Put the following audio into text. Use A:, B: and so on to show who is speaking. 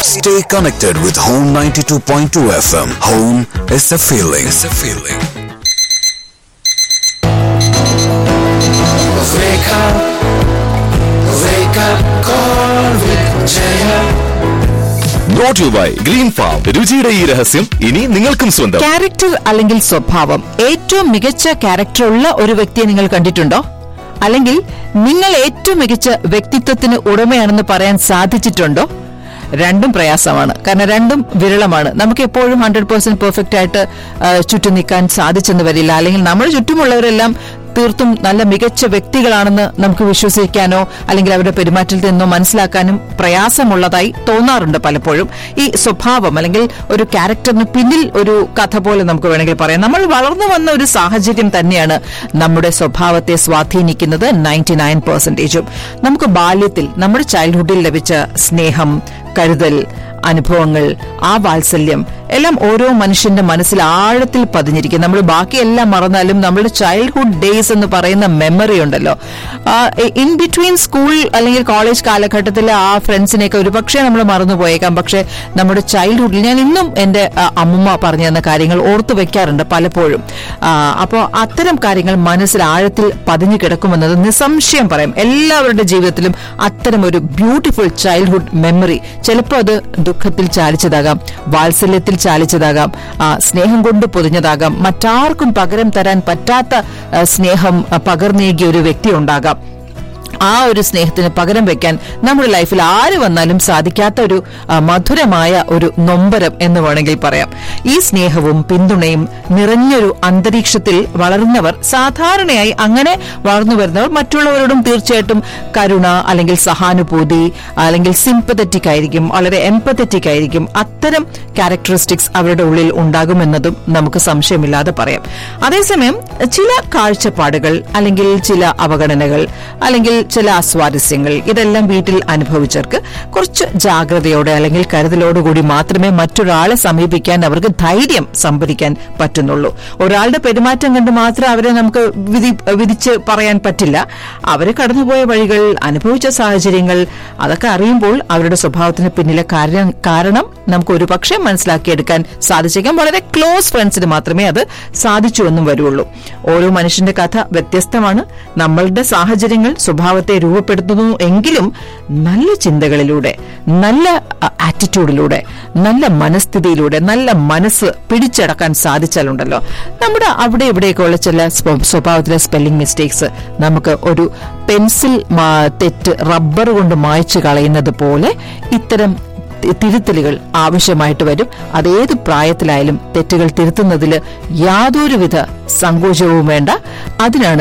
A: Stay connected with Home 92.2 FM. Home is a feeling. Is a feeling.
B: Wake up, wake up, call with Jaya.
C: Brought you by green farm രുചിയുടെ ഈ രഹസ്യം ഇനി നിങ്ങൾക്കും സ്വന്തം
D: character അല്ലെങ്കിൽ സ്വഭാവം ഏറ്റവും മികച്ച ക്യാരക്ടറുള്ള ഒരു വ്യക്തിയെ നിങ്ങൾ കണ്ടിട്ടുണ്ടോ അല്ലെങ്കിൽ നിങ്ങൾ ഏറ്റവും മികച്ച വ്യക്തിത്വത്തിന് ഉടമയാണെന്ന് പറയാൻ സാധിച്ചിട്ടുണ്ടോ രണ്ടും പ്രയാസമാണ് കാരണം രണ്ടും വിരളമാണ് നമുക്ക് എപ്പോഴും ഹൺഡ്രഡ് പെർസെന്റ് പെർഫെക്റ്റ് ആയിട്ട് ആ, ചുറ്റും നിൽക്കാൻ സാധിച്ചെന്ന് വരില്ല അല്ലെങ്കിൽ നമ്മുടെ ചുറ്റുമുള്ളവരെല്ലാം തീർത്തും നല്ല മികച്ച വ്യക്തികളാണെന്ന് നമുക്ക് വിശ്വസിക്കാനോ അല്ലെങ്കിൽ അവരുടെ പെരുമാറ്റത്തിൽ നിന്നോ മനസ്സിലാക്കാനും പ്രയാസമുള്ളതായി തോന്നാറുണ്ട് പലപ്പോഴും ഈ സ്വഭാവം അല്ലെങ്കിൽ ഒരു ക്യാരക്ടറിന് പിന്നിൽ ഒരു കഥ പോലെ നമുക്ക് വേണമെങ്കിൽ പറയാം നമ്മൾ വളർന്നു വന്ന ഒരു സാഹചര്യം തന്നെയാണ് നമ്മുടെ സ്വഭാവത്തെ സ്വാധീനിക്കുന്നത് നയൻറ്റി നയൻ പെർസെന്റേജും നമുക്ക് ബാല്യത്തിൽ നമ്മുടെ ചൈൽഡ്ഹുഡിൽ ലഭിച്ച സ്നേഹം കരുതൽ അനുഭവങ്ങൾ ആ വാത്സല്യം എല്ലാം ഓരോ മനുഷ്യന്റെ മനസ്സിൽ ആഴത്തിൽ പതിഞ്ഞിരിക്കും നമ്മൾ ബാക്കിയെല്ലാം മറന്നാലും നമ്മുടെ ചൈൽഡ്ഹുഡ് ഡേയ്സ് എന്ന് പറയുന്ന മെമ്മറി ഉണ്ടല്ലോ ഇൻ ബിറ്റ്വീൻ സ്കൂൾ അല്ലെങ്കിൽ കോളേജ് കാലഘട്ടത്തിലെ ആ ഫ്രണ്ട്സിനെയൊക്കെ ഒരു പക്ഷേ നമ്മൾ മറന്നുപോയേക്കാം പക്ഷേ നമ്മുടെ ചൈൽഡ്ഹുഡിൽ ഞാൻ ഇന്നും എന്റെ ആ, അമ്മുമ്മ പറഞ്ഞു തന്ന കാര്യങ്ങൾ ഓർത്തു വെക്കാറുണ്ട് പലപ്പോഴും അപ്പോൾ അത്തരം കാര്യങ്ങൾ മനസ്സിൽ ആഴത്തിൽ പതിഞ്ഞു കിടക്കുമെന്നത് നിസ്സംശയം പറയാം എല്ലാവരുടെ ജീവിതത്തിലും അത്തരം ഒരു ബ്യൂട്ടിഫുൾ ചൈൽഡ്ഹുഡ് മെമ്മറി ചിലപ്പോൾ അത് ദുഃഖത്തിൽ ചാലിച്ചതാകാം വാത്സല്യത്തിൽ ചാലിച്ചതാകാം ആ, സ്നേഹം കൊണ്ട് പൊതിഞ്ഞതാകാം മറ്റാർക്കും പകരം തരാൻ പറ്റാത്ത ആ, സ്നേഹം ആ, പകർന്നേകിയ ഒരു വ്യക്തി ഉണ്ടാകാം ആ ഒരു സ്നേഹത്തിന് പകരം വെക്കാൻ നമ്മുടെ ലൈഫിൽ ആര് വന്നാലും സാധിക്കാത്ത ഒരു ആ, മധുരമായ ഒരു നൊമ്പരം എന്ന് വേണമെങ്കിൽ പറയാം ഈ സ്നേഹവും പിന്തുണയും നിറഞ്ഞൊരു അന്തരീക്ഷത്തിൽ വളർന്നവർ സാധാരണയായി അങ്ങനെ വളർന്നു വരുന്നവർ മറ്റുള്ളവരോടും തീർച്ചയായിട്ടും കരുണ അല്ലെങ്കിൽ സഹാനുഭൂതി അല്ലെങ്കിൽ സിംപതറ്റിക് ആയിരിക്കും വളരെ എംപതറ്റിക് ആയിരിക്കും അത്തരം ക്യാരക്ടറിസ്റ്റിക്സ് അവരുടെ ഉള്ളിൽ ഉണ്ടാകുമെന്നതും നമുക്ക് സംശയമില്ലാതെ പറയാം അതേസമയം ചില കാഴ്ചപ്പാടുകൾ അല്ലെങ്കിൽ ചില അവഗണനകൾ അല്ലെങ്കിൽ ചില അസ്വാരസ്യങ്ങൾ ഇതെല്ലാം വീട്ടിൽ അനുഭവിച്ചവർക്ക് കുറച്ച് ജാഗ്രതയോടെ അല്ലെങ്കിൽ കരുതലോടുകൂടി മാത്രമേ മറ്റൊരാളെ സമീപിക്കാൻ അവർക്ക് ധൈര്യം സംഭരിക്കാൻ പറ്റുന്നുള്ളൂ ഒരാളുടെ പെരുമാറ്റം കണ്ട് മാത്രം അവരെ നമുക്ക് വിധി വിധിച്ച് പറയാൻ പറ്റില്ല അവര് കടന്നുപോയ വഴികൾ അനുഭവിച്ച സാഹചര്യങ്ങൾ അതൊക്കെ അറിയുമ്പോൾ അവരുടെ സ്വഭാവത്തിന് പിന്നിലെ കാര്യം കാരണം നമുക്ക് ഒരു പക്ഷേ മനസ്സിലാക്കിയെടുക്കാൻ സാധിച്ചേക്കാം വളരെ ക്ലോസ് ഫ്രണ്ട്സിന് മാത്രമേ അത് സാധിച്ചു എന്നും വരുള്ളൂ ഓരോ മനുഷ്യന്റെ കഥ വ്യത്യസ്തമാണ് നമ്മളുടെ സാഹചര്യങ്ങൾ സ്വഭാവത്തെ രൂപപ്പെടുത്തുന്നു എങ്കിലും നല്ല ചിന്തകളിലൂടെ നല്ല ആറ്റിറ്റ്യൂഡിലൂടെ നല്ല മനസ്ഥിതിയിലൂടെ നല്ല മനസ്സ് പിടിച്ചടക്കാൻ സാധിച്ചാലുണ്ടല്ലോ നമ്മുടെ അവിടെ ഇവിടെയൊക്കെ ഉള്ള ചില സ്വ- സ്വഭാവത്തിലെ സ്പെല്ലിംഗ് മിസ്റ്റേക്സ് നമുക്ക് ഒരു പെൻസിൽ മാ- തെറ്റ് റബ്ബർ കൊണ്ട് മായ്ച്ചു കളയുന്നത് പോലെ ഇത്തരം തി- തിരുത്തലുകൾ ആവശ്യമായിട്ട് വരും അതേത് പ്രായത്തിലായാലും തെറ്റുകൾ തിരുത്തുന്നതിൽ യാതൊരുവിധ സങ്കോചവും വേണ്ട അതിനാണ്